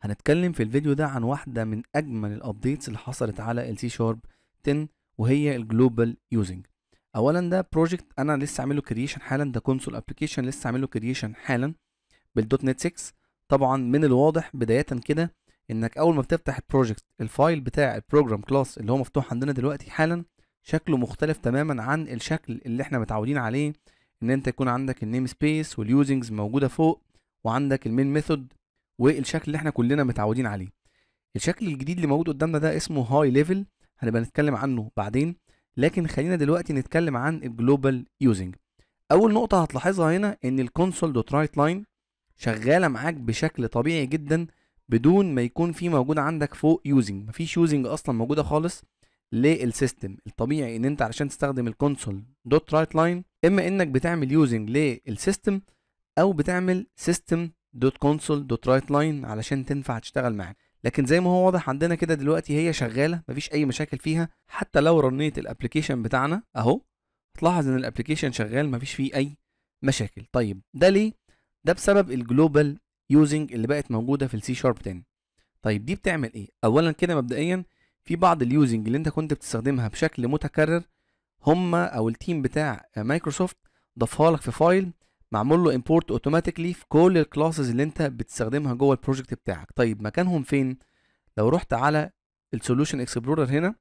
هنتكلم في الفيديو ده عن واحدة من أجمل الأبديتس اللي حصلت على السي شارب 10 وهي الجلوبال يوزنج أولا ده بروجكت أنا لسه عامله كرييشن حالا ده كونسول ابلكيشن لسه عامله كرييشن حالا بالدوت نت 6 طبعا من الواضح بداية كده إنك أول ما بتفتح البروجكت الفايل بتاع البروجرام كلاس اللي هو مفتوح عندنا دلوقتي حالا شكله مختلف تماما عن الشكل اللي احنا متعودين عليه ان انت يكون عندك النيم سبيس واليوزنجز موجوده فوق وعندك المين ميثود والشكل اللي احنا كلنا متعودين عليه الشكل الجديد اللي موجود قدامنا ده اسمه هاي ليفل هنبقى نتكلم عنه بعدين لكن خلينا دلوقتي نتكلم عن الجلوبال يوزنج اول نقطه هتلاحظها هنا ان الكونسول دوت رايت لاين شغاله معاك بشكل طبيعي جدا بدون ما يكون في موجود عندك فوق يوزنج مفيش يوزنج اصلا موجوده خالص للسيستم الطبيعي ان انت علشان تستخدم الكونسول دوت رايت لاين اما انك بتعمل يوزنج للسيستم او بتعمل سيستم دوت كونسول دوت رايت لاين علشان تنفع تشتغل معاك لكن زي ما هو واضح عندنا كده دلوقتي هي شغاله مفيش اي مشاكل فيها حتى لو رنيت الابلكيشن بتاعنا اهو تلاحظ ان الابلكيشن شغال مفيش فيه اي مشاكل طيب ده ليه ده بسبب الجلوبال يوزنج اللي بقت موجوده في السي شارب 10 طيب دي بتعمل ايه اولا كده مبدئيا في بعض اليوزنج اللي انت كنت بتستخدمها بشكل متكرر هما او التيم بتاع مايكروسوفت ضافها لك في فايل معمول له امبورت اوتوماتيكلي في كل الكلاسز اللي انت بتستخدمها جوه البروجكت بتاعك طيب مكانهم فين لو رحت على السوليوشن اكسبلورر هنا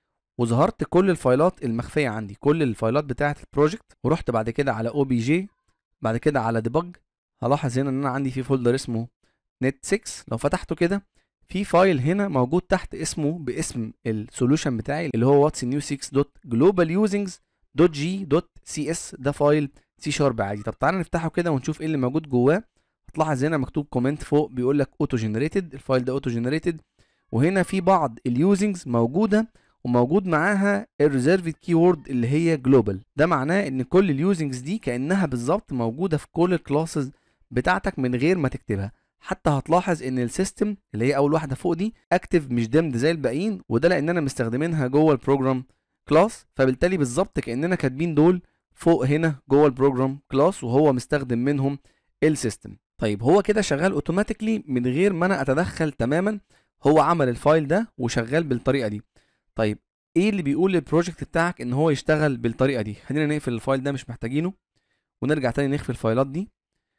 وظهرت كل الفايلات المخفيه عندي كل الفايلات بتاعه البروجكت ورحت بعد كده على او بي جي بعد كده على ديبج هلاحظ هنا ان انا عندي في فولدر اسمه نت 6 لو فتحته كده في فايل هنا موجود تحت اسمه باسم السوليوشن بتاعي اللي هو واتس نيو 6 دوت جلوبال يوزنجز دوت جي دوت سي اس ده فايل سي شارب عادي طب تعالى نفتحه كده ونشوف ايه اللي موجود جواه هتلاحظ هنا مكتوب كومنت فوق بيقول لك اوتو جنريتد الفايل ده اوتو جنريتد وهنا في بعض اليوزنجز موجوده وموجود معاها الريزيرفد كيورد اللي هي جلوبال ده معناه ان كل اليوزنجز دي كانها بالظبط موجوده في كل الكلاسز بتاعتك من غير ما تكتبها حتى هتلاحظ ان السيستم اللي هي اول واحده فوق دي اكتف مش دمد زي الباقيين وده لاننا مستخدمينها جوه البروجرام كلاس فبالتالي بالظبط كاننا كاتبين دول فوق هنا جوه البروجرام كلاس وهو مستخدم منهم السيستم طيب هو كده شغال اوتوماتيكلي من غير ما انا اتدخل تماما هو عمل الفايل ده وشغال بالطريقه دي طيب ايه اللي بيقول للبروجكت بتاعك ان هو يشتغل بالطريقه دي خلينا نقفل الفايل ده مش محتاجينه ونرجع تاني نخفي الفايلات دي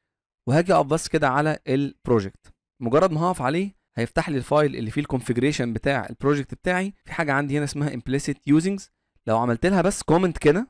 وهاجي اقف بس كده على البروجكت مجرد ما هقف عليه هيفتح لي الفايل اللي فيه الكونفيجريشن بتاع البروجكت بتاعي في حاجه عندي هنا اسمها implicit usings لو عملت لها بس كومنت كده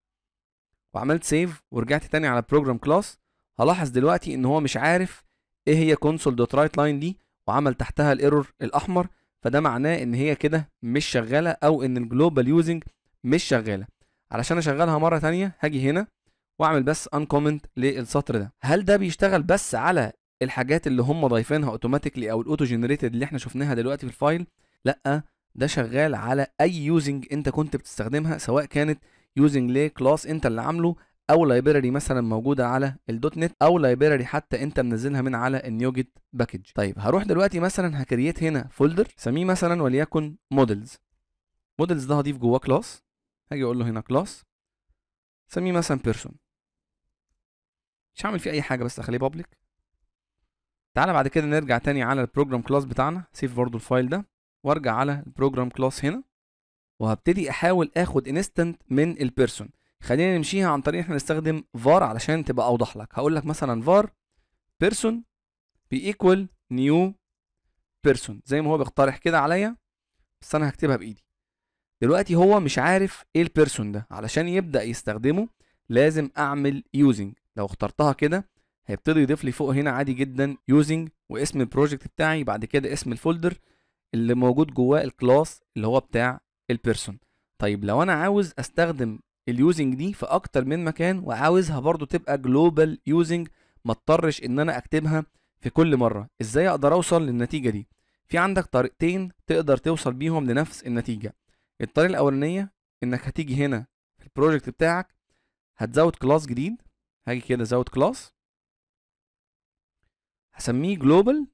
وعملت سيف ورجعت تاني على بروجرام كلاس هلاحظ دلوقتي ان هو مش عارف ايه هي console دوت رايت لاين دي وعمل تحتها الايرور الاحمر فده معناه ان هي كده مش شغاله او ان الجلوبال يوزنج مش شغاله علشان اشغلها مره تانية هاجي هنا واعمل بس انكومنت للسطر ده هل ده بيشتغل بس على الحاجات اللي هم ضايفينها اوتوماتيكلي او الاوتو جنريتد اللي احنا شفناها دلوقتي في الفايل لا ده شغال على اي يوزنج انت كنت بتستخدمها سواء كانت يوزنج لكلاس انت اللي عامله او لايبراري مثلا موجوده على الدوت نت او لايبراري حتى انت منزلها من على النيوجت باكج طيب هروح دلوقتي مثلا هكريت هنا فولدر سميه مثلا وليكن مودلز مودلز ده هضيف جواه كلاس هاجي اقول له هنا كلاس سميه مثلا بيرسون مش هعمل فيه اي حاجه بس اخليه بابليك تعالى بعد كده نرجع تاني على البروجرام كلاس بتاعنا سيف برضو الفايل ده وارجع على البروجرام كلاس هنا وهبتدي احاول اخد انستنت من البيرسون خلينا نمشيها عن طريق احنا نستخدم var علشان تبقى اوضح لك هقول لك مثلا var person بيكوال نيو بيرسون زي ما هو بيقترح كده عليا بس انا هكتبها بايدي دلوقتي هو مش عارف ايه البيرسون ده علشان يبدا يستخدمه لازم اعمل يوزنج لو اخترتها كده هيبتدي يضيف لي فوق هنا عادي جدا يوزنج واسم البروجكت بتاعي بعد كده اسم الفولدر اللي موجود جواه الكلاس اللي هو بتاع البيرسون طيب لو انا عاوز استخدم اليوزنج دي في اكتر من مكان وعاوزها برضو تبقى جلوبال يوزنج ما اضطرش ان انا اكتبها في كل مره ازاي اقدر اوصل للنتيجه دي في عندك طريقتين تقدر توصل بيهم لنفس النتيجه الطريقه الاولانيه انك هتيجي هنا في البروجكت بتاعك هتزود كلاس جديد هاجي كده ازود كلاس هسميه جلوبال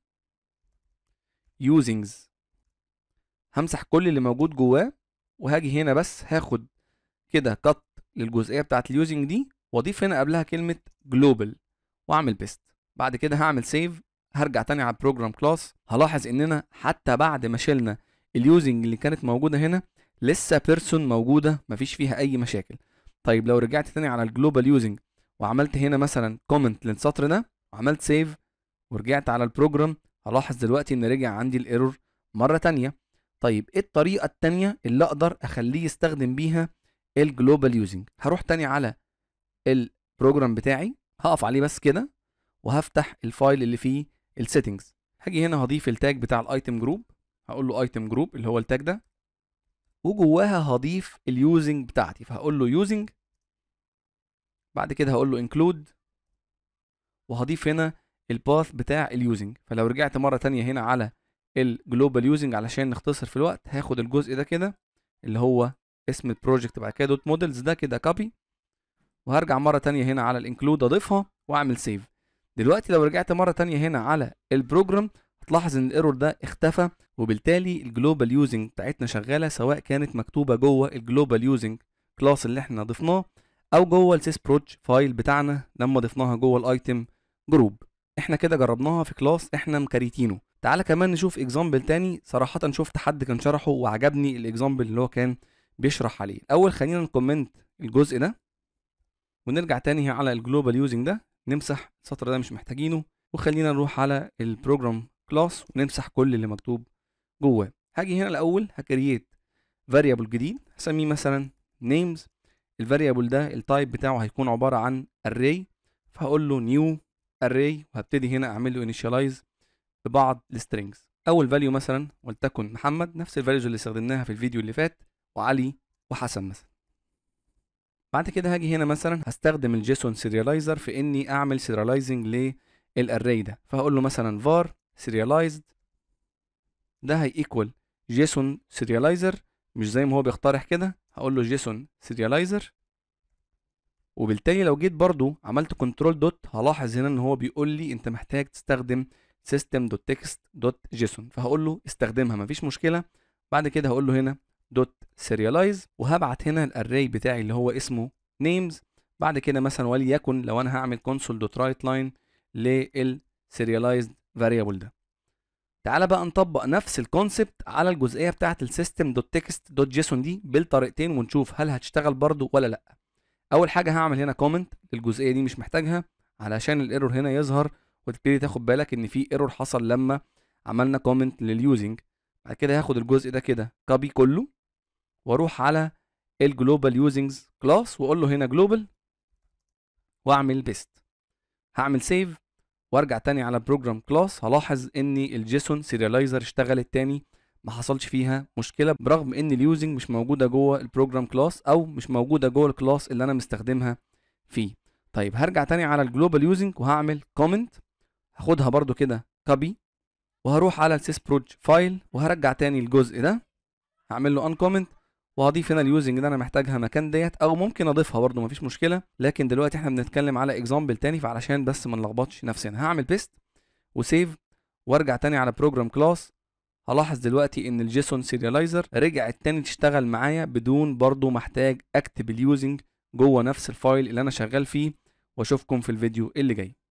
يوزنجز همسح كل اللي موجود جواه وهاجي هنا بس هاخد كده كت للجزئيه بتاعت اليوزنج دي واضيف هنا قبلها كلمه جلوبال واعمل بيست بعد كده هعمل سيف هرجع تاني على البروجرام كلاس هلاحظ اننا حتى بعد ما شلنا اليوزنج اللي كانت موجوده هنا لسه بيرسون موجوده مفيش فيها اي مشاكل طيب لو رجعت تاني على الجلوبال يوزنج وعملت هنا مثلا كومنت للسطر ده وعملت سيف ورجعت على البروجرام هلاحظ دلوقتي ان رجع عندي الايرور مره تانية طيب ايه الطريقه التانية اللي اقدر اخليه يستخدم بيها الجلوبال يوزنج هروح تاني على البروجرام بتاعي هقف عليه بس كده وهفتح الفايل اللي فيه السيتنجز هاجي هنا هضيف التاج بتاع الايتم جروب هقول له ايتم جروب اللي هو التاج ده وجواها هضيف اليوزنج بتاعتي فهقول له يوزنج بعد كده هقول له انكلود وهضيف هنا الباث بتاع اليوزنج فلو رجعت مره تانية هنا على الجلوبال يوزنج علشان نختصر في الوقت هاخد الجزء ده كده اللي هو اسم البروجكت بعد كده دوت مودلز ده كده كوبي وهرجع مره تانية هنا على الانكلود اضيفها واعمل سيف دلوقتي لو رجعت مره تانية هنا على البروجرام هتلاحظ ان الايرور ده اختفى وبالتالي الجلوبال يوزنج بتاعتنا شغاله سواء كانت مكتوبه جوه الجلوبال يوزنج كلاس اللي احنا ضفناه او جوه السيس بروج فايل بتاعنا لما ضفناها جوه الايتم جروب احنا كده جربناها في كلاس احنا مكريتينه تعالى كمان نشوف اكزامبل تاني صراحه شفت حد كان شرحه وعجبني الاكزامبل اللي هو كان بيشرح عليه اول خلينا نكومنت الجزء ده ونرجع تاني على الجلوبال يوزنج ده نمسح السطر ده مش محتاجينه وخلينا نروح على البروجرام كلاس ونمسح كل اللي مكتوب جواه هاجي هنا الاول هكرييت فاريبل جديد هسميه مثلا names الفاريبل ده التايب بتاعه هيكون عباره عن array فهقول له new array وهبتدي هنا اعمل له initialize ببعض السترينجز اول فاليو مثلا ولتكن محمد نفس الفاليوز اللي استخدمناها في الفيديو اللي فات وعلي وحسن مثلا بعد كده هاجي هنا مثلا هستخدم الجيسون سيريالايزر في اني اعمل سيريالايزنج للاري ده فهقول له مثلا var serialized ده هي equal جيسون سيريالايزر مش زي ما هو بيقترح كده هقول له جيسون سيريالايزر وبالتالي لو جيت برضو عملت كنترول دوت هلاحظ هنا ان هو بيقول لي انت محتاج تستخدم system.text.json فهقول له استخدمها مفيش مشكله بعد كده هقول له هنا دوت سيريالايز وهبعت هنا الاري بتاعي اللي هو اسمه names بعد كده مثلا وليكن لو انا هعمل console دوت رايت لاين للسيريالايزد فاريبل ده تعالى بقى نطبق نفس الكونسبت على الجزئيه بتاعه السيستم دوت تكست دوت جيسون دي بالطريقتين ونشوف هل هتشتغل برضو ولا لا اول حاجه هعمل هنا كومنت للجزئيه دي مش محتاجها علشان الايرور هنا يظهر وتبتدي تاخد بالك ان في ايرور حصل لما عملنا كومنت لليوزنج بعد كده هاخد الجزء ده كده كوبي كله واروح على الجلوبال يوزنجز كلاس واقول له هنا جلوبال واعمل بيست هعمل سيف وارجع تاني على بروجرام كلاس هلاحظ ان الجيسون سيريالايزر اشتغلت تاني ما حصلش فيها مشكله برغم ان اليوزنج مش موجوده جوه البروجرام كلاس او مش موجوده جوه الكلاس اللي انا مستخدمها فيه طيب هرجع تاني على الجلوبال يوزنج وهعمل كومنت هاخدها برضو كده كوبي وهروح على السيس بروج فايل وهرجع تاني الجزء ده هعمل له ان كومنت وهضيف هنا اليوزنج ده انا محتاجها مكان ديت او ممكن اضيفها برضو مفيش مشكله لكن دلوقتي احنا بنتكلم على اكزامبل تاني فعلشان بس ما نلخبطش نفسنا هعمل بيست وسيف وارجع تاني على بروجرام كلاس هلاحظ دلوقتي ان الجيسون سيريالايزر رجعت تاني تشتغل معايا بدون برضو محتاج اكتب اليوزنج جوه نفس الفايل اللي انا شغال فيه واشوفكم في الفيديو اللي جاي